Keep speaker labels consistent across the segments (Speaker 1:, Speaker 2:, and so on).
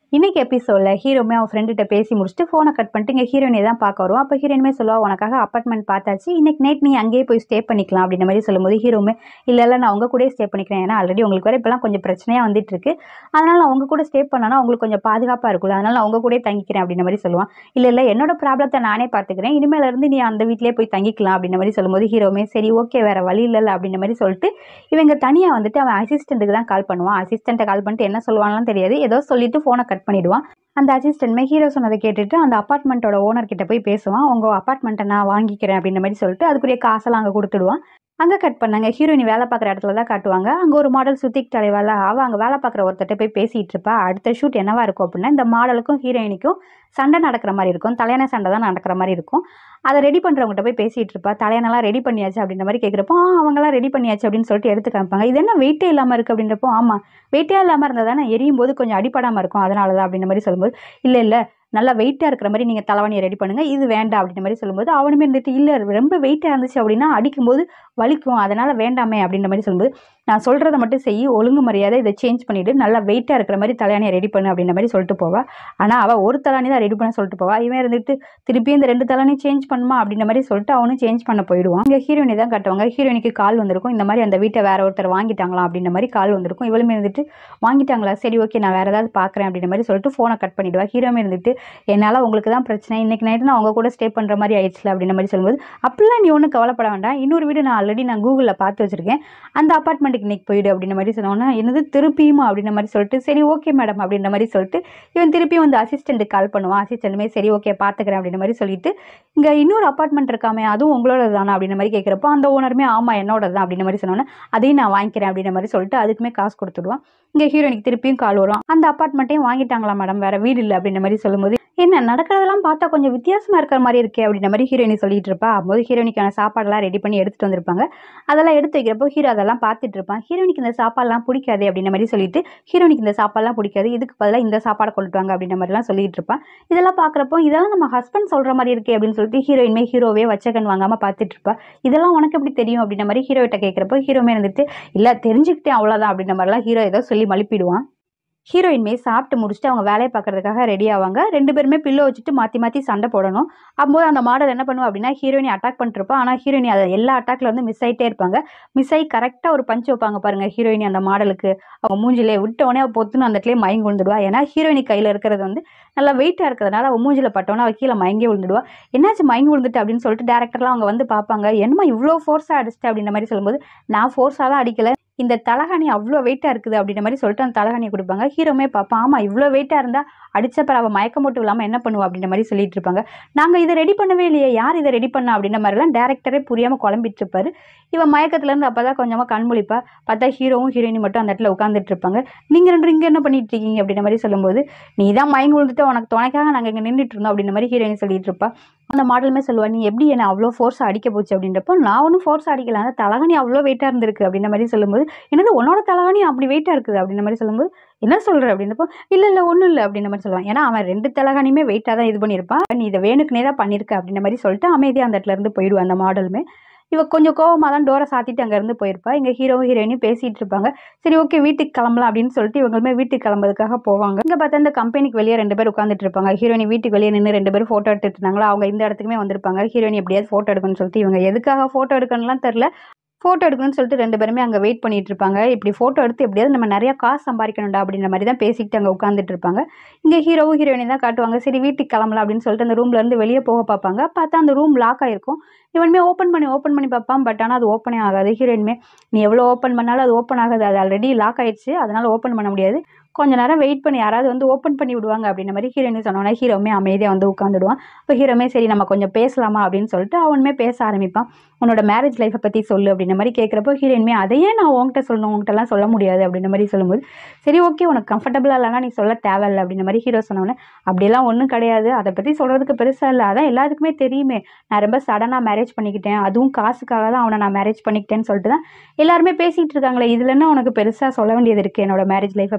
Speaker 1: இன்னைக்கு எபிசோடில் ஹீரோமே அவன் ஃப்ரெண்டுகிட்ட பேசி முடிச்சுட்டு ஃபோனை கட் பண்ணிட்டு இங்கே ஹீரோயினை தான் பார்க்க வருவோம் அப்போ ஹீரோயினுமே சொல்லுவா உனக்காக அப்பார்ட்மெண்ட் பார்த்தாச்சு இன்னைக்கு நைட் நீ அங்கேயே போய் ஸ்டே பண்ணிக்கலாம் அப்படின்ற மாதிரி சொல்லும்போது ஹீரோமே இல்லை இல்லை நான் உங்க கூடயே ஸ்டே பண்ணிக்கிறேன் ஏன்னா ஆல்ரெடி உங்களுக்கு வேறு இப்போலாம் கொஞ்சம் பிரச்சனையாக வந்துட்டு இருக்கு அதனால நான் உங்க கூட ஸ்டே பண்ணனா உங்களுக்கு கொஞ்சம் பாதுகாப்பாக இருக்கும்ல அதனால நான் உங்க கூடயே தங்கிக்கிறேன் அப்படின்ற மாதிரி சொல்லுவான் இல்லை இல்லை என்னோட ப்ராப்ளத்தை நானே பார்த்துக்கிறேன் இனிமேல இருந்து நீ அந்த வீட்டிலே போய் தங்கிக்கலாம் அப்படின்ற மாதிரி சொல்லும்போது ஹீரோமே சரி ஓகே வேற வழி இல்லைல்ல அப்படின்ற மாதிரி சொல்லிட்டு இவங்க தனியாக வந்துட்டு அவன் அசிஸ்டண்ட்டுக்கு தான் கால் பண்ணுவான் அசிஸ்டண்ட்டை கால் பண்ணிட்டு என்ன சொல்லுவான்லாம் தெரியாது ஏதோ சொல்லிட்டு ஃபோனை கட் பண்ணிடுவான் அந்த அசிஸ்டன்ட்மே ஹீரோ சொன்னதை கேட்டுட்டு அந்த அப்பார்ட்மெண்ட்டோட ஓனர் கிட்ட போய் பேசுவான் உங்கள் அப்பார்ட்மெண்ட்டை நான் வாங்கிக்கிறேன் அப்படின்ற மாதிரி சொல்லிட்டு அதுக்குரிய காசெல்லாம் அங்கே கொடுத்துடுவான் அங்கே கட் பண்ணாங்க ஹீரோயினி வேலை பார்க்குற இடத்துல தான் காட்டுவாங்க அங்கே ஒரு மாடல் சுத்திக் தலைவால அவள் அங்கே வேலை பார்க்குற ஒருத்தட்ட போய் பேசிகிட்டு இருப்பா அடுத்த ஷூட் என்னவா இருக்கும் அப்படின்னா இந்த மாடலுக்கும் ஹீரோயினிக்கும் சண்டை நடக்கிற மாதிரி இருக்கும் தலையான சண்டை தான் நடக்கிற மாதிரி இருக்கும் அதை ரெடி பண்ணுறவங்ககிட்ட போய் பேசிகிட்டு இருப்பா தலையனெல்லாம் ரெடி பண்ணியாச்சு அப்படின்ற மாதிரி கேட்குறப்போ "ஆ, அவங்கெல்லாம் ரெடி பண்ணியாச்சு அப்படின்னு சொல்லிட்டு எடுத்து காமிப்பாங்க இது என்ன வெயிட்டே இல்லாமல் இருக்குது அப்படின்றப்போ ஆமாம் வெயிட்டே இல்லாமல் இருந்தால் தானே எரியும் போது கொஞ்சம் அடிப்படாமல் இருக்கும் அதனால தான் அப்படின்ற மாதிரி சொல்லும்போது இல்லை இல்லை நல்லா வெயிட்டாக இருக்கிற மாதிரி நீங்கள் தலைவணியை ரெடி பண்ணுங்கள் இது வேண்டாம் அப்படின்ற மாதிரி சொல்லும்போது அவனுமே இருந்துட்டு இல்லை ரொம்ப வெயிட்டாக இருந்துச்சு அப்படின்னா அடிக்கும்போது வலிக்கும் அதனால் வேண்டாமே அப்படின்ற மாதிரி சொல்லும்போது நான் சொல்கிறத மட்டும் செய் ஒழுங்கு மரியாதை இதை சேஞ்ச் பண்ணிவிட்டு நல்லா வெயிட்டாக இருக்கிற மாதிரி தலையாணியை ரெடி பண்ணு அப்படின்ற மாதிரி சொல்லிட்டு போவா ஆனால் அவள் ஒரு தலையாணி தான் ரெடி பண்ண சொல்லிட்டு போவா இவன் இருந்துட்டு திருப்பி இந்த ரெண்டு தலையாணி சேஞ்ச் பண்ணுமா அப்படின்ற மாதிரி சொல்லிட்டு அவனும் சேஞ்ச் பண்ண போயிடுவான் இங்கே ஹீரோயினி தான் கட்டுவாங்க ஹீரோயினிக்கு கால் வந்திருக்கும் இந்த மாதிரி அந்த வீட்டை வேற ஒருத்தர் வாங்கிட்டாங்களாம் அப்படின்ற மாதிரி கால் வந்திருக்கும் இவளுமே இருந்துட்டு வாங்கிட்டாங்களா சரி ஓகே நான் வேற ஏதாவது பார்க்குறேன் அப்படின்ற மாதிரி சொல்லிட்டு ஃபோனை கட் பண்ணிடுவா ஹீரோமே இருந்துட்டு என்னால் உங்களுக்கு தான் பிரச்சனை இன்னைக்கு நைட்டு நான் உங்க கூட ஸ்டே பண்ணுற மாதிரி ஆயிடுச்சுல அப்படின்ற மாதிரி சொல்லும்போது அப்படிலாம் நீ ஒன்றும் கவலைப்பட வேண்டாம் இன்னொரு வீடு நான் ஆல்ரெடி நான் கூகுளில் பார்த்து வச்சிருக்கேன் அந்த அப்பார்ட்மெண்ட்டுக்கு இன்னைக்கு போயிடு அப்படின்ற மாதிரி சொன்னோன்னா என்னது திருப்பியுமா அப்படின்ற மாதிரி சொல்லிட்டு சரி ஓகே மேடம் அப்படின்ற மாதிரி சொல்லிட்டு இவன் திருப்பியும் வந்து அசிஸ்டண்ட்டுக்கு கால் பண்ணுவான் அசிஸ்டண்ட்டுமே சரி ஓகே பார்த்துக்கிறேன் அப்படின்ற மாதிரி சொல்லிட்டு இங்கே இன்னொரு அப்பார்ட்மெண்ட் இருக்காமே அதுவும் உங்களோட தானே அப்படின்ற மாதிரி கேட்குறப்போ அந்த ஓனருமே ஆமாம் என்னோட தான் அப்படின்ற மாதிரி சொன்னோன்னே அதையும் நான் வாங்கிக்கிறேன் அப்படின்ற மாதிரி சொல்லிட்டு அதுக்குமே காசு கொடுத்துடுவான் இங்கே ஹீரோயினுக்கு திருப்பியும் கால் வரும் அந்த அப்பார்ட்மெண்ட்டையும் வாங்கிட்டாங்களா மேடம் வேற வீடு இல்லை அப்படின்ற மாதிரி சொல்லும்போது என்ன நடக்கிறதெல்லாம் பார்த்தா கொஞ்சம் வித்தியாசமா இருக்கிற மாதிரி இருக்கே அப்படின்ற மாதிரி ஹீரோயினி சொல்லிட்டு இருப்பா அப்போது ஹீரோயினிக்கான சாப்பாடெல்லாம் ரெடி பண்ணி எடுத்துட்டு வந்திருப்பாங்க அதெல்லாம் எடுத்து வைக்கிறப்போ ஹீரோ அதெல்லாம் பார்த்துட்டு இருப்பான் ஹீரோயினிக்கு இந்த சாப்பாடுலாம் பிடிக்காது அப்படின்ற மாதிரி சொல்லிட்டு ஹீரோயினிக்கு இந்த சாப்பாடுலாம் பிடிக்காது இதுக்கு பதிலாக இந்த சாப்பாடை கொண்டுட்டு வாங்க அப்படின்ற மாதிரிலாம் சொல்லிட்டு இருப்பான் இதெல்லாம் பார்க்குறப்போ இதெல்லாம் நம்ம ஹஸ்பண்ட் சொல்கிற மாதிரி இருக்கே அப்படின்னு சொல்லிட்டு ஹீரோயின்மே ஹீரோவே வச்சகன் வாங்காமல் பார்த்துட்டு இருப்பா இதெல்லாம் உனக்கு எப்படி தெரியும் அப்படின்ற மாதிரி ஹீரோகிட்ட கேட்குறப்போ ஹீரோமே இருந்துட்டு இல்லை தெரிஞ்சுக்கிட்டேன் அவ்வளோதான் அப்படின்ற மாதிரிலாம் ஹீரோ ஏதோ சொல்லி மழுப்பிடுவான் ஹீரோயின்மே சாப்பிட்டு முடிச்சுட்டு அவங்க வேலையை பார்க்கறதுக்காக ரெடி ஆவாங்க ரெண்டு பேருமே பில்லோ வச்சுட்டு மாற்றி மாற்றி சண்டை போடணும் அப்போது அந்த மாடல் என்ன பண்ணுவா அப்படின்னா ஹீரோயினி அட்டாக் பண்ணிருப்பா ஆனால் ஹீரோயினி அதை எல்லா அட்டாக்ல வந்து மிஸ் ஆகிட்டே இருப்பாங்க மிஸ் ஆகி கரெக்டாக ஒரு பஞ்சு வைப்பாங்க பாருங்க ஹீரோயினி அந்த மாடலுக்கு அவங்க மூஞ்சிலே விட்டோடனே அவள் பொத்துன்னு அந்த இடத்துல மயங்கி விழுந்துடுவா ஏன்னா ஹீரோயினி கையில் இருக்கிறது வந்து நல்லா வெயிட்டாக இருக்கிறதுனால அவள் மூஞ்சில பட்டோன்னே அவள் கீழே மயங்கி விழுந்துடுவா என்னாச்சு மயங்கி விழுந்துட்டு அப்படின்னு சொல்லிட்டு டேரக்டர்லாம் அவங்க வந்து பார்ப்பாங்க என்னமா இவ்வளோ ஃபோர்ஸாக அடிச்சிட்டு அப்படின்ற மாதிரி சொல்லும்போது நான் ஃபோர்ஸாக தான் அடிக்கல இந்த தலகாணி அவ்வளோ வெயிட்டாக இருக்குது அப்படின்ற மாதிரி சொல்லிட்டு அந்த தலகாணியை கொடுப்பாங்க ஹீரோமே பார்ப்பான் ஆமாம் இவ்வளோ வெயிட்டாக இருந்தால் அடிச்சப்ப அவள் மயக்கம் போட்டு இல்லாமல் என்ன பண்ணுவா அப்படின்ற மாதிரி சொல்லிட்டு இருப்பாங்க நாங்கள் இதை ரெடி பண்ணவே இல்லையே யார் இதை ரெடி பண்ணா அப்படின்ற மாதிரிலாம் டேரக்டரே புரியாமல் குழம்பிட்டு இருப்பாரு இவன் மயக்கத்துலேருந்து அப்போ தான் கொஞ்சமாக கண்முழிப்பா பார்த்தா ஹீரோவும் ஹீரோயினி மட்டும் அந்த இடத்துல உட்காந்துட்டு இருப்பாங்க நீங்கள் ரெண்டு இங்கே என்ன பண்ணிட்டு இருக்கீங்க அப்படின்ற மாதிரி சொல்லும்போது நீ தான் மயங்கி விழுந்துட்டு உனக்கு துணைக்காக நாங்கள் இங்கே நின்றுட்டு இருந்தோம் அப்படின்ற மாதிரி ஹீரோயின் சொல்லிட்டு இருப்பா அந்த மாடலுமே சொல்லுவா நீ எப்படி என்ன அவ்வளோ ஃபோர்ஸாக அடிக்க போச்சு அப்படின்றப்போ நான் ஒன்றும் ஃபோர்ஸ் அடிக்கல அந்த தலகாணி அவ்வளோ வெயிட்டாக இருந்திருக்கு அப்படின்ற மாதிரி சொல்லும்போது என்னது உன்னோட தலகாணி அப்படி வெயிட்டாக இருக்குது அப்படின்ற மாதிரி சொல்லும்போது என்ன சொல்கிற அப்படின்றப்போ இல்லை இல்லை ஒன்றும் இல்லை அப்படின்ற மாதிரி சொல்லுவான் ஏன்னா அவன் ரெண்டு தலகாணியுமே வெயிட்டாக தான் இது பண்ணியிருப்பான் நீ இதை வேணுக்குனே தான் பண்ணியிருக்க அப்படின்ற மாதிரி சொல்லிட்டு அமைதியாக அந்த இடத்துல இருந்து போயிடுவான் அந்த மாடலுமே இவ கொஞ்சம் கோவமாக தான் டோரை சாத்திட்டு அங்கேருந்து போயிருப்பா இங்கே ஹீரோவும் ஹீரோயினும் பேசிகிட்டு இருப்பாங்க சரி ஓகே வீட்டுக்கு கிளம்பலாம் அப்படின்னு சொல்லிட்டு இவங்களுமே வீட்டுக்கு கிளம்புறதுக்காக போவாங்க இங்கே பார்த்தா இந்த கம்பெனிக்கு வெளியே ரெண்டு பேர் உட்காந்துட்டு இருப்பாங்க ஹீரோயினி வீட்டுக்கு வெளியே நின்று ரெண்டு பேரும் ஃபோட்டோ எடுத்துட்டு இருந்தாங்களா அவங்க இந்த இடத்துக்குமே வந்திருப்பாங்க ஹீரோயினி எப்படியாவது ஃபோட்டோ எடுக்கணும்னு சொல்லிட்டு இவங்க எதுக்காக ஃபோட்டோ எடுக்கணும்லாம் தெரில ஃபோட்டோ எடுக்கணும்னு சொல்லிட்டு ரெண்டு பேருமே அங்கே வெயிட் பண்ணிட்டு இருப்பாங்க இப்படி ஃபோட்டோ எடுத்து எப்படியாவது நம்ம நிறைய காசு சம்பாதிக்கணும்டா அப்படின்ற மாதிரி தான் பேசிக்கிட்டு அங்கே உட்காந்துட்டு இருப்பாங்க இங்கே ஹீரோவும் ஹீரோயினி தான் காட்டுவாங்க சரி வீட்டுக்கு கிளம்பலாம் அப்படின்னு சொல்லிட்டு அந்த ரூம்ல இருந்து வெளியே போக பார்ப்பாங்க பார்த்தா அந்த ரூம் லாக் ஆயிருக்கும் இவனுமே ஓப்பன் பண்ணி ஓப்பன் பண்ணி பார்ப்பான் பட் ஆனால் அது ஓப்பனே ஆகாது ஹீரோயினுமே நீ எவ்வளோ ஓப்பன் பண்ணாலும் அது ஓப்பன் ஆகாது அது ஆல்ரெடி லாக் ஆயிடுச்சு அதனால ஓப்பன் பண்ண முடியாது கொஞ்ச நேரம் வெயிட் பண்ணி யாராவது வந்து ஓப்பன் பண்ணி விடுவாங்க அப்படின்ற மாதிரி ஹீரோயினி சொன்னோன்னா ஹீரோமே அமைதியாக வந்து உட்காந்துடுவான் இப்போ ஹீரோமே சரி நம்ம கொஞ்சம் பேசலாமா அப்படின்னு சொல்லிட்டு அவனுமே பேச ஆரம்பிப்பான் உன்னோட மேரேஜ் லைஃப்பை பற்றி சொல்லு அப்படின்ற மாதிரி கேட்குறப்போ ஹீரோயின்மே அதையே நான் உன்கிட்ட சொல்லணும் உன்கிட்டலாம் சொல்ல முடியாது அப்படின்ற மாதிரி சொல்லும்போது சரி ஓகே உனக்கு கம்ஃபர்டபுளாக இல்லைனா நீ சொல்ல தேவையில்லை அப்படின்ற மாதிரி ஹீரோ சொன்னோன்னே அப்படியெல்லாம் ஒன்றும் கிடையாது அதை பற்றி சொல்கிறதுக்கு பெருசாக இல்லை அதான் எல்லாத்துக்குமே தெரியுமே நான் ரொம்ப சடனாக மேரேஜ் பண்ணிக்கிட்டேன் அதுவும் காசுக்காக தான் அவனை நான் மேரேஜ் பண்ணிக்கிட்டேன்னு சொல்லிட்டு தான் எல்லாருமே பேசிகிட்டு இருக்காங்களே இதுல என்ன உனக்கு பெருசாக சொல்ல வேண்டியது இருக்குது என்னோட மேரேஜ் லைஃப்பை பற்றி அப்படின்ற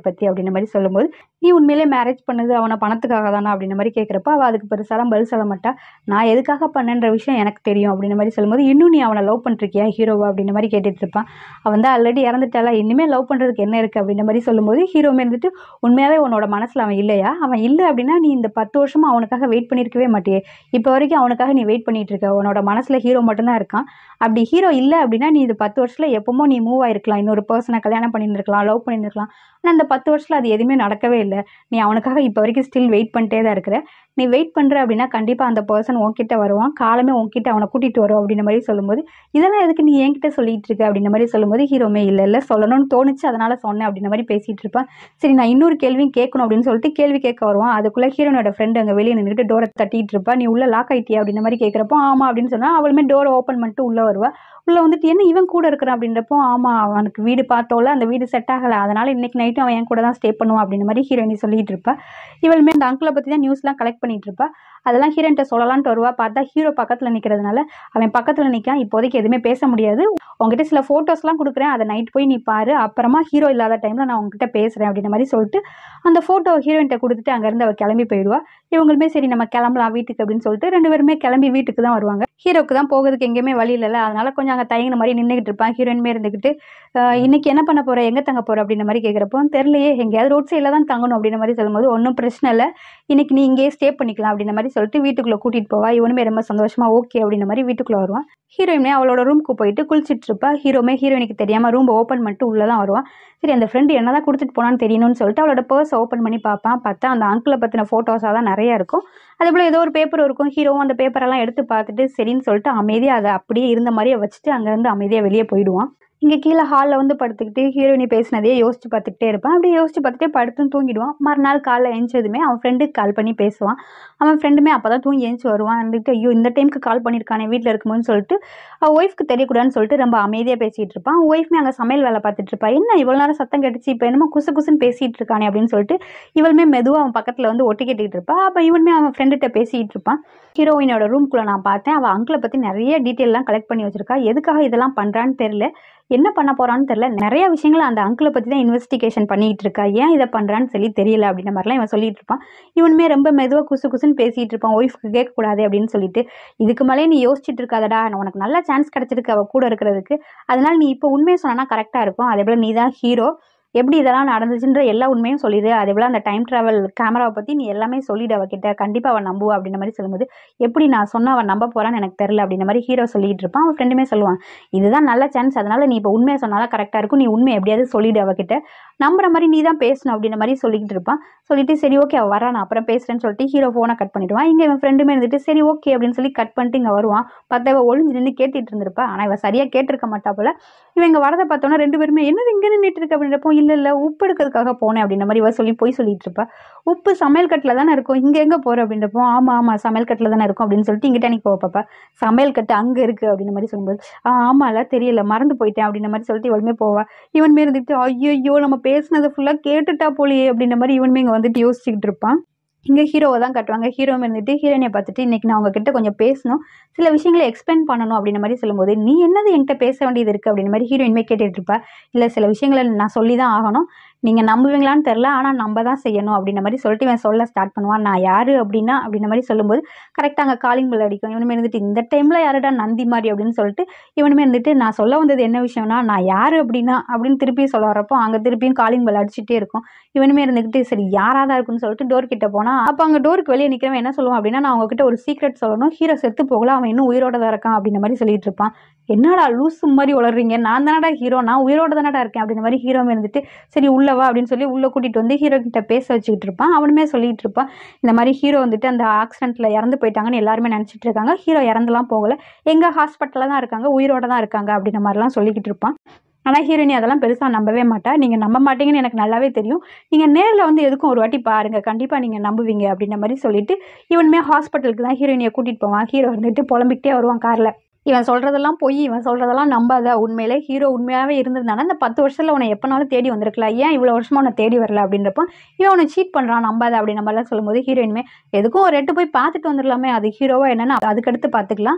Speaker 1: அப்படின்ற மாதிரி சொல்லும்போது நீ உண்மையிலே மேரேஜ் பண்ணது அவனை பணத்துக்காக தானே அப்படின்ற மாதிரி கேட்குறப்ப அவள் அதுக்கு பெருசாலாம் பதில் சொல்ல மாட்டா நான் எதுக்காக பண்ணேன்ற விஷயம் எனக்கு தெரியும் அப்படின்ற மாதிரி சொல்லும்போது இன்னும் நீ அவனை லவ் பண்ணிருக்கியா ஹீரோவா அப்படின்ற மாதிரி கேட்டுட்டு இருப்பான் அவன் தான் ஆல்ரெடி இறந்துட்டால இனிமேல் லவ் பண்ணுறதுக்கு என்ன இருக்குது அப்படின்ற மாதிரி சொல்லும்போது ஹீரோமே இருந்துட்டு உண்மையாகவே உன்னோட மனசில் அவன் இல்லையா அவன் இல்லை அப்படின்னா நீ இந்த பத்து வருஷமாக அவனுக்காக வெயிட் பண்ணியிருக்கவே மாட்டியே இப்போ வரைக்கும் அவனுக்காக நீ வெயிட் பண்ணிட்டு இருக்க உன்னோட மனசில் ஹீரோ மட்டும்தான் இருக்கான் அப்படி ஹீரோ இல்லை அப்படின்னா நீ இது பத்து வருஷத்தில் எப்போமோ நீ மூவ் ஆயிருக்கலாம் இன்னொரு பர்சனை கல்யாணம் பண்ணியிருக்கலாம் லவ் பண்ணியிருக்கலாம் ஆனால் இந்த பத்து வருஷத்தில் அது எதுவுமே நடக்கவே இல்லை நீ அவனுக்காக இப்போ வரைக்கும் ஸ்டில் வெயிட் பண்ணிட்டே தான் இருக்கிற நீ வெயிட் பண்ணுற அப்படின்னா கண்டிப்பாக அந்த பர்சன் உன்கிட்ட வருவான் காலமே உன்கிட்ட அவனை கூட்டிகிட்டு வரும் அப்படின்ற மாதிரி சொல்லும்போது இதெல்லாம் எதுக்கு நீ என்கிட்ட சொல்லிட்டு இருக்க அப்படின்ற மாதிரி சொல்லும்போது ஹீரோமே இல்லை இல்லை சொல்லணும்னு தோணுச்சு அதனால சொன்னேன் அப்படின்ற மாதிரி பேசிகிட்டு இருப்பான் சரி நான் இன்னொரு கேள்வியும் கேட்கணும் அப்படின்னு சொல்லிட்டு கேள்வி கேட்க வருவான் அதுக்குள்ளே ஹீரோனோட ஃப்ரெண்டு அங்கே வெளியே நின்றுட்டு டோரை தட்டிட்டு இருப்பா நீ உள்ள லாக் ஆயிட்டியா அப்படின்ற மாதிரி கேட்குறப்போ ஆமாம் அப்படின்னு சொன்னால் அவளுமே டோரை ஓப்பன் பண்ணிட்டு உள்ளே வருவா உள்ளே வந்துட்டு என்ன இவன் கூட இருக்கிறான் அப்படின்றப்போ ஆமாம் அவனுக்கு வீடு பார்த்தோல அந்த வீடு செட் ஆகலை அதனால் இன்னைக்கு நைட்டு அவன் என் கூட தான் ஸ்டே பண்ணுவான் அப்படின்ற மாதிரி ஹீரோயினி சொல்லிட்டு இருப்பா இவளுமே அந்த அங்கிளை பற்றி தான் நியூஸ்லாம் கலெக்ட் பண்ணிட்டு இருப்பா அதெல்லாம் ஹீரோன்ட்ட சொல்லலான்ட்டு வருவா பார்த்தா ஹீரோ பக்கத்தில் நிற்கிறதுனால அவன் பக்கத்தில் நிற்கான் இப்போதைக்கு எதுவுமே பேச முடியாது உங்ககிட்ட சில ஃபோட்டோஸ்லாம் கொடுக்குறேன் அதை நைட் போய் நீ பாரு அப்புறமா ஹீரோ இல்லாத டைமில் நான் உங்ககிட்ட பேசுகிறேன் அப்படின்ற மாதிரி சொல்லிட்டு அந்த ஃபோட்டோ ஹீரோயின்ட்ட கொடுத்துட்டு அங்கேருந்து அவள் கிளம்பி போயிடுவா இவங்களுமே சரி நம்ம கிளம்பலாம் வீட்டுக்கு அப்படின்னு சொல்லிட்டு ரெண்டு பேருமே கிளம்பி வீட்டுக்கு தான் வருவாங்க ஹீரோக்கு தான் போகிறதுக்கு எங்கேயுமே வழி இல்லைல்ல அதனால கொஞ்சம் அங்கே தயங்கின மாதிரி நின்றுக்கிட்டு இருப்பான் ஹீரோயின்மே இருந்துக்கிட்டு "ஆஹ், இன்னைக்கு என்ன பண்ண போற எங்கே தங்க போற அப்படின்ற மாதிரி கேட்குறப்போ தெரியலையே எங்கேயாவது ரோட் சைடில் தான் தங்கணும் அப்படின்ற மாதிரி சொல்லும்போது ஒன்றும் பிரச்சனை இல்லை இன்னைக்கு நீ இங்கேயே ஸ்டே பண்ணிக்கலாம் அப்படின்ற மாதிரி சொல்லிட்டு வீட்டுக்குள்ளே கூட்டிகிட்டு போவா இவனுமே ரொம்ப சந்தோஷமா ஓகே அப்படின்ற மாதிரி வீட்டுக்குள்ளே வருவான் ஹீரோயினே அவளோட ரூமுக்கு போயிட்டு குளிச்சிட்டு இருப்பா ஹீரோமே ஹீரோயினுக்கு தெரியாமல் ரூம் ஓப்பன் பண்ணிட்டு உள்ளே தான் வருவான் சரி அந்த ஃப்ரெண்டு என்ன தான் கொடுத்துட்டு போனான்னு தெரியணும்னு சொல்லிட்டு அவளோட பர்ஸ் ஓப்பன் பண்ணி பார்ப்பான் பார்த்தா அந்த அங்கிளை பற்றின ஃபோட்டோஸாக தான் நிறையா இருக்கும் அதே போல் ஏதோ ஒரு பேப்பர் இருக்கும் ஹீரோவும் அந்த பேப்பரெல்லாம் எடுத்து பார்த்துட்டு சரின்னு சொல்லிட்டு அமைதியாக அதை அப்படியே இருந்த மாதிரியே வச்சுட்டு அங்கேருந்து அமைதியாக வெளியே போயிடுவான் இங்கே கீழே ஹாலில் வந்து படுத்துக்கிட்டு ஹீரோயினி பேசினதையே யோசிச்சு பார்த்துக்கிட்டே இருப்பான் அப்படியே யோசிச்சு பார்த்துட்டே படுத்துன்னு தூங்கிடுவான் மறுநாள் காலைல எழுந்ததுமே அவன் ஃப்ரெண்டுக்கு கால் பண்ணி பேசுவான் அவன் ஃப்ரெண்டுமே அப்போ தான் தூங்கி எழுந்துச்சு வருவான் வந்துட்டு ஐயோ இந்த டைமுக்கு கால் பண்ணியிருக்கானே வீட்டில் இருக்கும்போது சொல்லிட்டு அவள் ஒய்ஃப்க்கு தெரியக்கூடாதுன்னு சொல்லிட்டு ரொம்ப அமைதியாக பேசிகிட்டு இருப்பான் அவன் ஒய்ஃப்மே அங்கே சமையல் வேலை பார்த்துட்டு இருப்பா என்ன இவ்வளோ நேரம் சத்தம் கட்டுச்சு இப்போ என்னமோ குசு குசுன்னு பேசிகிட்டு இருக்கானே அப்படின்னு சொல்லிட்டு இவளுமே மெதுவாக அவன் பக்கத்தில் வந்து ஒட்டி கேட்டுக்கிட்டு இருப்பா அப்போ இவனுமே அவன் ஃப்ரெண்டுகிட்ட பேசிகிட்டு இருப்பான் ஹீரோயினோட ரூம்குள்ளே நான் பார்த்தேன் அவள் அங்கிளை பற்றி நிறைய டீட்டெயிலாம் கலெக்ட் பண்ணி வச்சிருக்கா எதுக்காக இதெல்லாம் பண்ணுறான்னு தெரில என்ன பண்ண போறான்னு தெரியல நிறைய விஷயங்கள் அந்த அங்கிளை பற்றி தான் இன்வெஸ்டிகேஷன் பண்ணிட்டு இருக்கா ஏன் இதை பண்ணுறான்னு சொல்லி தெரியல அப்படின்ற மாதிரிலாம் இவன் சொல்லிட்டு இருப்பான் இவனுமே ரொம்ப மெதுவாக குசு குசுன்னு பேசிட்டு இருப்பான் ஒய்ஃப்க்கு கேட்கக்கூடாது அப்படின்னு சொல்லிட்டு இதுக்கு மேலே நீ யோசிச்சுட்டு இருக்காதடா உனக்கு நல்ல சான்ஸ் கிடைச்சிருக்கு அவள் கூட இருக்கிறதுக்கு அதனால நீ இப்போ உண்மையை சொன்னா கரெக்டாக இருக்கும் அதே போல் நீ தான் ஹீரோ எப்படி இதெல்லாம் நடந்துச்சுன்ற எல்லா உண்மையும் சொல்லிடு அதே போல் அந்த டைம் ட்ராவல் கேமராவை பற்றி நீ எல்லாமே சொல்லிடு அவகிட்ட கண்டிப்பாக அவன் நம்புவா அப்படின்ற மாதிரி சொல்லும்போது எப்படி நான் சொன்ன அவன் நம்ப போறான்னு எனக்கு தெரில அப்படின்ற மாதிரி ஹீரோ சொல்லிட்டு இருப்பான் அவன் ஃப்ரெண்டுமே சொல்லுவான் இதுதான் நல்ல சான்ஸ் அதனால நீ இப்போ உண்மையை சொன்னாலும் கரெக்டாக இருக்கும் நீ உண்மை எப்படியாவது சொல்லிடு அவகிட்ட நம்புற மாதிரி நீ தான் பேசணும் அப்படின்ற மாதிரி சொல்லிக்கிட்டு இருப்பான் சொல்லிட்டு சரி ஓகே அவள் வரா நான் அப்புறம் பேசுறேன்னு சொல்லிட்டு ஹீரோ ஃபோனை கட் பண்ணிடுவான் இங்கே இவன் ஃப்ரெண்டுமே இருந்துட்டு சரி ஓகே அப்படின்னு சொல்லி கட் பண்ணிட்டு இங்கே வருவான் பார்த்தா இவ ஒளிஞ்சு நின்று கேட்டுட்டு இருந்திருப்பா ஆனால் இவ சரியாக கேட்டிருக்க மாட்டா போல இவன் இங்கே வரதை பார்த்தோன்னா ரெண்டு பேருமே என்னது இங்கே நின்றுட்டு இருக்கு அப்படின்றப்போ இல்லை இல்லை உப்பு எடுக்கிறதுக்காக போனேன் அப்படின்ற மாதிரி இவ சொல்லி போய் சொல்லிட்டு இருப்பா உப்பு சமையல் கட்டில் தானே இருக்கும் இங்கே எங்கே போகிற அப்படின்றப்போ ஆமாம் ஆமாம் சமையல் கட்டில் தானே இருக்கும் அப்படின்னு சொல்லிட்டு இங்கிட்ட நீ போவ பாப்பா சமையல் கட்டு அங்கே இருக்குது அப்படின்ற மாதிரி சொல்லும்போது ஆ ஆமாம்ல தெரியல மறந்து போயிட்டேன் அப்படின்ற மாதிரி சொல்லிட்டு இவளுமே போவா இவனுமே இருந்துட்டு ஐயோ நம்ம பேசுனது ஃபுல்லாக கேட்டுட்டா போலியே அப்படின்ற மாதிரி இவனுமே இங்கே வந்துட்டு யோசிச்சுக்கிட்டு இருப்பான் இங்கே ஹீரோவை தான் காட்டுவாங்க ஹீரோவும் இருந்துட்டு ஹீரோயினை பார்த்துட்டு இன்றைக்கி நான் உங்ககிட்ட கொஞ்சம் பேசணும் சில விஷயங்களை எக்ஸ்பிளைன் பண்ணணும் அப்படின்ற மாதிரி சொல்லும்போது நீ என்னது என்கிட்ட பேச வேண்டியது இருக்குது அப்படின்ற மாதிரி ஹீரோயின்மே கேட்டுட்டு இருப்பா இல்லை சில விஷயங்களை நான் சொல்லி தான் ஆகணும் நீங்கள் நம்புவீங்களான்னு தெரில ஆனால் நம்ப தான் செய்யணும் அப்படின்ற மாதிரி சொல்லிட்டு இவன் சொல்ல ஸ்டார்ட் பண்ணுவான் நான் யார் அப்படின்னா அப்படின்ற மாதிரி சொல்லும்போது கரெக்டாக அங்கே காலிங் பெல் அடிக்கும் இவனுமே இருந்துட்டு இந்த டைமில் யாருடா நந்தி மாதிரி அப்படின்னு சொல்லிட்டு இவனுமே இருந்துட்டு நான் சொல்ல வந்தது என்ன விஷயம்னா நான் யார் அப்படின்னா அப்படின்னு திருப்பி சொல்ல வரப்போ அங்கே திருப்பியும் காலிங் பெல் அடிச்சுட்டே இருக்கும் இவனுமே இருந்துக்கிட்டு சரி யாராக தான் இருக்குன்னு சொல்லிட்டு டோர் கிட்ட போனால் அப்போ அங்கே டோருக்கு வெளியே நிற்கிறவன் என்ன சொல்லுவான் அப்படின்னா நான் உங்ககிட்ட ஒரு சீக்ரெட் சொல்லணும் ஹீரோ செத்து போகல அவன் இன்னும் உயிரோட தான் இருக்கான் அப்படின்ற மாதிரி சொல்லிட்டு இருப்பான் என்னடா லூசு மாதிரி உளறீங்க நான் தானடா ஹீரோ நான் உயிரோட தானடா இருக்கேன் அப்படின்ற மாதிரி ஹீரோ இருந்துட்டு சரி உள்ள வா அப்படின்னு சொல்லி உள்ளே கூட்டிகிட்டு வந்து ஹீரோ கிட்ட பேச வச்சுக்கிட்டு இருப்பான் அவனுமே சொல்லிட்டு இருப்பான் இந்த மாதிரி ஹீரோ வந்துட்டு அந்த ஆக்சிடென்ட்டில் இறந்து போயிட்டாங்கன்னு எல்லாருமே நினச்சிட்டு இருக்காங்க ஹீரோ இறந்துலாம் போகல எங்கள் ஹாஸ்பிட்டலில் தான் இருக்காங்க உயிரோட தான் இருக்காங்க அப்படின்ற மாதிரிலாம் சொல்லிக்கிட்டு இருப்பான் ஆனால் ஹீரோயினி அதெல்லாம் பெருசாக நம்பவே மாட்டா நீங்கள் நம்ப மாட்டீங்கன்னு எனக்கு நல்லாவே தெரியும் நீங்கள் நேரில் வந்து எதுக்கும் ஒரு வாட்டி பாருங்கள் கண்டிப்பாக நீங்கள் நம்புவீங்க அப்படின்ற மாதிரி சொல்லிட்டு இவனுமே ஹாஸ்பிட்டலுக்கு தான் ஹீரோயினியை கூட்டிகிட்டு போவான் ஹீரோ வந்துட்டு புலம்பிக்கிட்டே வருவான் காரில் இவன் சொல்கிறதெல்லாம் போய் இவன் சொல்கிறதெல்லாம் நம்பாத உண்மையிலே ஹீரோ உண்மையாகவே இருந்திருந்தானா இந்த பத்து வருஷத்தில் உன்னை எப்போனாலும் தேடி வந்திருக்கலாம் ஏன் இவ்வளோ வருஷமா உன்னை தேடி வரல அப்படின்றப்போ இவன் உன்னை சீட் பண்ணுறான் நம்பாத அப்படின்ற மாதிரிலாம் சொல்லும்போது ஹீரோயினுமே எதுக்கும் ஒரு எட்டு போய் பார்த்துட்டு வந்துடலாமே அது ஹீரோவா என்னன்னு அதுக்கடுத்து பார்த்துக்கலாம்